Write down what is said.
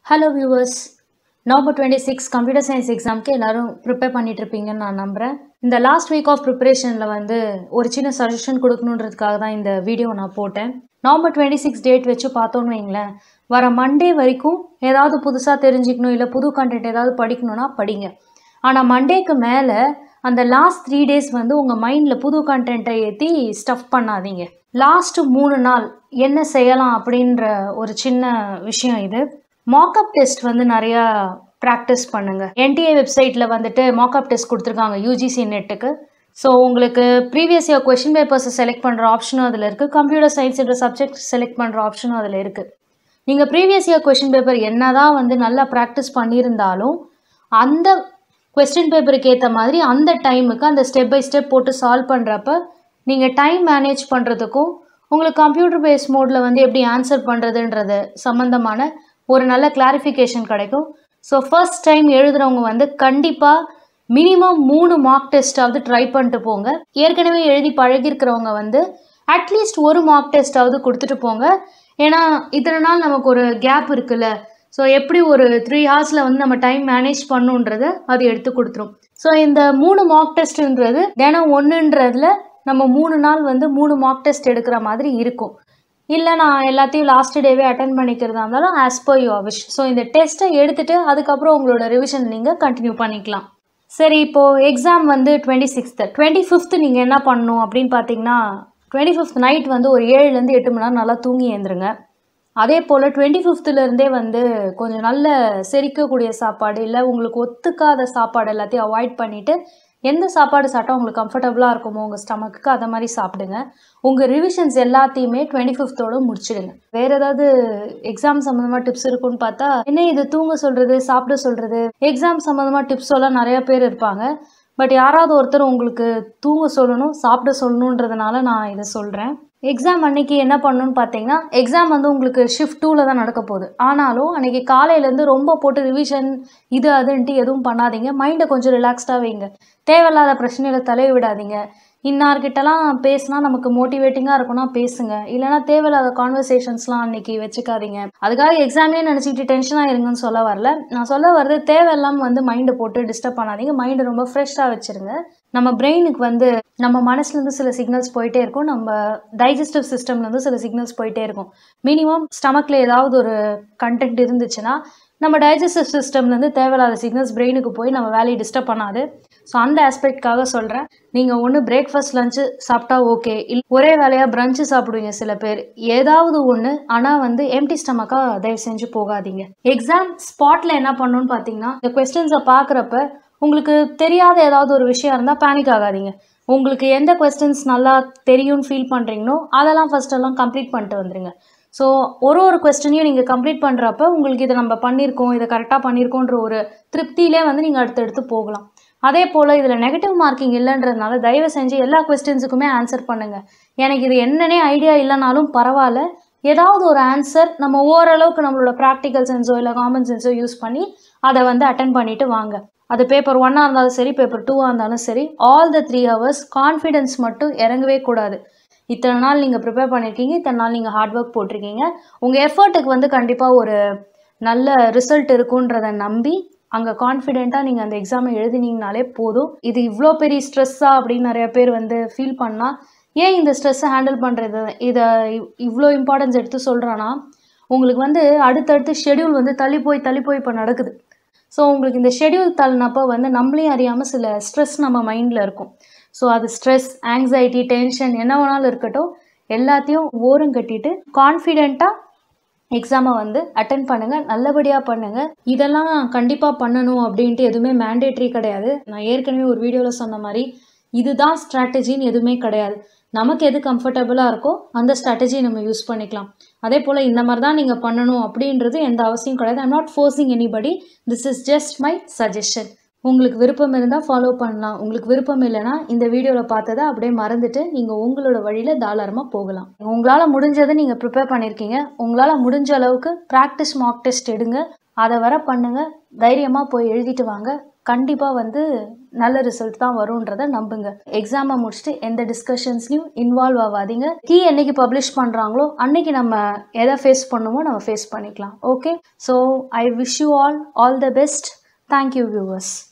hello viewers November twenty six computer science எக்ஸாம்க்கு எல்லோரும் prepare பண்ணிட்டு இருப்பீங்கன்னு நான் நம்புகிறேன் இந்த லாஸ்ட் வீக் ஆஃப் ப்ரிப்பரேஷனில் வந்து ஒரு சின்ன சஜஷன் கொடுக்கணுன்றதுக்காக தான் இந்த வீடியோ நான் போட்டேன் நவம்பர் டுவெண்ட்டி சிக்ஸ் டேட் வச்சு பார்த்தோன்னு வைங்களேன் வர மண்டே வரைக்கும் ஏதாவது புதுசாக தெரிஞ்சுக்கணும் இல்லை புது கண்டென்ட் ஏதாவது படிக்கணும்னா படிங்க ஆனால் மண்டேக்கு மேலே அந்த லாஸ்ட் த்ரீ டேஸ் வந்து உங்கள் மைண்டில் புது கண்டென்ட்டை ஏற்றி ஸ்டஃப் பண்ணாதீங்க லாஸ்ட்டு மூணு நாள் என்ன செய்யலாம் அப்படின்ற ஒரு சின்ன விஷயம் இது மாக்அப் டெஸ்ட் வந்து நிறையா ப்ராக்டிஸ் பண்ணுங்க என்டிஏ வெப்சைட்டில் வந்துட்டு மாக்அப் டெஸ்ட் கொடுத்துருக்காங்க யூஜிசி நெட்டுக்கு ஸோ உங்களுக்கு ப்ரீவியஸ் இயர் கொஷின் பேப்பர்ஸை செலக்ட் பண்ணுற ஆப்ஷனும் அதில் இருக்குது கம்ப்யூட்டர் சயின்ஸ்ன்ற சப்ஜெக்ட் செலக்ட் பண்ணுற ஆப்ஷனும் அதில் இருக்குது நீங்கள் ப்ரீவியஸ் இயர் கொஷின் பேப்பர் என்ன தான் வந்து நல்லா ப்ராக்டிஸ் பண்ணியிருந்தாலும் அந்த கொஸ்டின் பேப்பருக்கு ஏற்ற மாதிரி அந்த டைமுக்கு அந்த ஸ்டெப் பை ஸ்டெப் போட்டு சால்வ் பண்ணுறப்ப நீங்கள் டைம் மேனேஜ் பண்ணுறதுக்கும் உங்களுக்கு கம்ப்யூட்டர் பேஸ் மோடில் வந்து எப்படி ஆன்சர் பண்ணுறதுன்றது சம்மந்தமான ஒரு நல்ல கிளாரிஃபிகேஷன் கிடைக்கும் ஸோ ஃபர்ஸ்ட் டைம் எழுதுகிறவங்க வந்து கண்டிப்பாக மினிமம் மூணு மார்க் டெஸ்ட்டாவது ட்ரை பண்ணிட்டு போங்க ஏற்கனவே எழுதி பழகிருக்கிறவங்க வந்து அட்லீஸ்ட் ஒரு மார்க் டெஸ்ட்டாவது கொடுத்துட்டு போங்க ஏன்னா இத்தனை நாள் நமக்கு ஒரு கேப் இருக்குல்ல ஸோ எப்படி ஒரு த்ரீ ஹார்ஸில் வந்து நம்ம டைம் மேனேஜ் பண்ணுன்றதை அது எடுத்து கொடுத்துரும் ஸோ இந்த மூணு மார்க் டெஸ்ட்டுன்றது தினம் ஒன்றுன்றதுல நம்ம மூணு நாள் வந்து மூணு மார்க் டெஸ்ட் எடுக்கிற மாதிரி இருக்கும் இல்லை நான் எல்லாத்தையும் லாஸ்ட் டேவே அட்டன் பண்ணிக்கிறதா இருந்தாலும் as per your wish so இந்த டெஸ்ட்டை எடுத்துகிட்டு அதுக்கப்புறம் உங்களோட ரிவிஷன் நீங்கள் கண்டினியூ பண்ணிக்கலாம் சரி இப்போது எக்ஸாம் வந்து டுவெண்ட்டி சிக்ஸ்த்து டுவெண்ட்டி ஃபிஃப்த்து நீங்கள் என்ன பண்ணணும் அப்படின்னு பார்த்தீங்கன்னா டுவெண்ட்டி ஃபிஃப்த் நைட் வந்து ஒரு ஏழுலேருந்து எட்டு மணி நேரம் நல்லா தூங்கி எழுந்துருங்க அதே போல் டுவெண்ட்டி ஃபிஃப்த்துலேருந்தே வந்து கொஞ்சம் நல்ல செரிக்கக்கூடிய சாப்பாடு இல்லை உங்களுக்கு ஒத்துக்காத சாப்பாடு எல்லாத்தையும் அவாய்ட் பண்ணிவிட்டு எந்த சாப்பாடு சாப்பிட்டா உங்களுக்கு கம்ஃபர்டபுளாக இருக்குமோ உங்கள் ஸ்டமக்குக்கு அதை மாதிரி சாப்பிடுங்க உங்கள் ரிவிஷன்ஸ் எல்லாத்தையுமே டுவெண்ட்டி ஃபிஃப்த்தோடு முடிச்சிடுங்க வேறு ஏதாவது எக்ஸாம் சம்மந்தமாக டிப்ஸ் இருக்குன்னு பார்த்தா என்ன இது தூங்க சொல்கிறது சாப்பிட சொல்கிறது எக்ஸாம் சம்மந்தமாக டிப்ஸ் எல்லாம் நிறைய பேர் இருப்பாங்க பட் யாராவது ஒருத்தர் உங்களுக்கு தூங்க சொல்லணும் சாப்பிட சொல்லணுன்றதுனால நான் இதை சொல்கிறேன் எக்ஸாம் அன்னைக்கு என்ன பண்ணணும்னு பார்த்தீங்கன்னா எக்ஸாம் வந்து உங்களுக்கு ஷிஃப்ட் டூவில் தான் நடக்க போகுது ஆனாலும் அன்றைக்கி காலையிலேருந்து ரொம்ப போட்டு ரிவிஷன் இது அதுன்ட்டு எதுவும் பண்ணாதீங்க மைண்டை கொஞ்சம் ரிலாக்ஸ்டாக வைங்க தேவையில்லாத பிரச்சனையில் தலையை விடாதீங்க இன்னார்கிட்டலாம் பேசினா நமக்கு மோட்டிவேட்டிங்காக இருக்கும்னா பேசுங்க இல்லைனா தேவையில்லாத கான்வர்சேஷன்ஸ்லாம் அன்னைக்கு வச்சுக்காதீங்க அதுக்காக எக்ஸாமே நினச்சிக்கிட்டு டென்ஷனாக இருங்கன்னு சொல்ல வரல நான் சொல்ல வர்றது தேவையில்லாமல் வந்து மைண்டை போட்டு டிஸ்டர்ப் பண்ணாதீங்க மைண்டை ரொம்ப ஃப்ரெஷ்ஷாக வச்சுருங்க நம்ம பிரெயினுக்கு வந்து நம்ம மனசுலேருந்து சில சிக்னல்ஸ் போயிட்டே இருக்கும் நம்ம டைஜஸ்டிவ் சிஸ்டம்லேருந்து சில சிக்னல்ஸ் போயிட்டே இருக்கும் மினிமம் ஸ்டமக்கில் ஏதாவது ஒரு கண்டென்ட் இருந்துச்சுன்னா நம்ம டைஜஸ்டிவ் சிஸ்டம்லேருந்து தேவையில்லாத சிக்னல்ஸ் பிரெயினுக்கு போய் நம்ம வேலையை டிஸ்டர்ப் பண்ணாது ஸோ அந்த ஆஸ்பெக்ட்காக சொல்கிறேன் நீங்கள் ஒன்று பிரேக்ஃபாஸ்ட் லஞ்சு சாப்பிட்டா ஓகே இல்லை ஒரே வேலையாக ப்ரஞ்சு சாப்பிடுவீங்க சில பேர் ஏதாவது ஒன்று ஆனால் வந்து எம்டி ஸ்டமக்காக தயவு செஞ்சு போகாதீங்க எக்ஸாம் ஸ்பாட்டில் என்ன பண்ணணும்னு பார்த்தீங்கன்னா இந்த கொஸ்டின்ஸை பார்க்குறப்ப உங்களுக்கு தெரியாத ஏதாவது ஒரு விஷயம் இருந்தால் பேனிக் ஆகாதீங்க உங்களுக்கு எந்த கொஸ்டின்ஸ் நல்லா தெரியும்னு ஃபீல் பண்ணுறீங்களோ அதெல்லாம் ஃபஸ்ட்டெல்லாம் கம்ப்ளீட் பண்ணிட்டு வந்துடுங்க ஸோ ஒரு ஒரு கொஸ்டினையும் நீங்கள் கம்ப்ளீட் பண்ணுறப்ப உங்களுக்கு இதை நம்ம பண்ணியிருக்கோம் இதை கரெக்டாக பண்ணியிருக்கோன்ற ஒரு திருப்தியிலே வந்து நீங்கள் அடுத்தடுத்து போகலாம் அதே போல் இதில் நெகட்டிவ் மார்க்கிங் இல்லைன்றதுனால தயவு செஞ்சு எல்லா கொஸ்டின்ஸுக்குமே ஆன்சர் பண்ணுங்கள் எனக்கு இது என்னன்னே ஐடியா இல்லைனாலும் பரவாயில்ல ஏதாவது ஒரு ஆன்சர் நம்ம ஓரளவுக்கு நம்மளோட ப்ராக்டிக்கல் சென்ஸோ இல்லை காமன் சென்ஸோ யூஸ் பண்ணி அதை வந்து அட்டன் பண்ணிவிட்டு வாங்க அது பேப்பர் ஒன்னாக இருந்தாலும் சரி பேப்பர் டூவாக இருந்தாலும் சரி all the three hours confidence மட்டும் இறங்கவே கூடாது இத்தனை நாள் நீங்கள் ப்ரிப்பேர் பண்ணியிருக்கீங்க இத்தனை நாள் நீங்கள் ஹார்ட் ஒர்க் போட்டிருக்கீங்க உங்கள் எஃபர்ட்டுக்கு வந்து கண்டிப்பாக ஒரு நல்ல ரிசல்ட் இருக்குன்றதை நம்பி அங்கே கான்ஃபிடெண்ட்டாக நீங்கள் அந்த எக்ஸாமை எழுதினீங்கனாலே போதும் இது இவ்வளோ பெரிய ஸ்ட்ரெஸ்ஸா அப்படின்னு நிறைய பேர் வந்து ஃபீல் பண்ணால் ஏன் இந்த ஸ்ட்ரெஸ்ஸை ஹேண்டில் பண்ணுறது இதை இவ்வளோ இம்பார்ட்டன்ஸ் எடுத்து சொல்கிறான்னா உங்களுக்கு வந்து அடுத்தடுத்து ஷெடியூல் வந்து தள்ளி போய் தள்ளி போய் இப்போ நடக்குது ஸோ உங்களுக்கு இந்த ஷெடியூல் தள்ளினப்போ வந்து நம்மளையும் அறியாமல் சில ஸ்ட்ரெஸ் நம்ம மைண்டில் இருக்கும் ஸோ அது ஸ்ட்ரெஸ் ஆங்ஸைட்டி டென்ஷன் என்ன வேணாலும் இருக்கட்டும் எல்லாத்தையும் ஓரம் கட்டிட்டு கான்ஃபிடெண்ட்டாக எக்ஸாமை வந்து அட்டன் பண்ணுங்கள் நல்லபடியாக பண்ணுங்கள் இதெல்லாம் கண்டிப்பாக பண்ணணும் அப்படின்ட்டு எதுவுமே மேண்டேட்ரி கிடையாது நான் ஏற்கனவே ஒரு வீடியோவில் சொன்ன மாதிரி இதுதான் ஸ்ட்ராட்டஜின்னு எதுவுமே கிடையாது நமக்கு எது கம்ஃபர்டபுளாக இருக்கோ அந்த ஸ்ட்ராட்டஜி நம்ம யூஸ் பண்ணிக்கலாம் அதே போல் இந்த மாதிரி தான் நீங்கள் பண்ணணும் அப்படின்றது எந்த அவசியம் கிடையாது I'm not forcing anybody this is just my suggestion உங்களுக்கு விருப்பம் இருந்தால் ஃபாலோ பண்ணலாம் உங்களுக்கு விருப்பம் இல்லைன்னா இந்த வீடியோவில் பார்த்ததை அப்படியே மறந்துட்டு நீங்கள் உங்களோட வழியில் தாராளமாக போகலாம் உங்களால் முடிஞ்சதை நீங்கள் ப்ரிப்பேர் பண்ணியிருக்கீங்க உங்களால் முடிஞ்ச அளவுக்கு ப்ராக்டிஸ் மார்க் டெஸ்ட் எடுங்க அதை வர பண்ணுங்கள் தைரியமாக போய் எழுதிட்டு வாங்க கண்டிப்பாக வந்து நல்ல ரிசல்ட் தான் வரும்ன்றதை நம்புங்க எக்ஸாமை முடிச்சுட்டு எந்த டிஸ்கஷன்ஸ்லையும் இன்வால்வ் ஆகாதீங்க கீ என்னைக்கு பப்ளிஷ் பண்ணுறாங்களோ அன்னைக்கு நம்ம எதை ஃபேஸ் பண்ணுமோ நம்ம ஃபேஸ் பண்ணிக்கலாம் okay so I wish you all all the best thank you viewers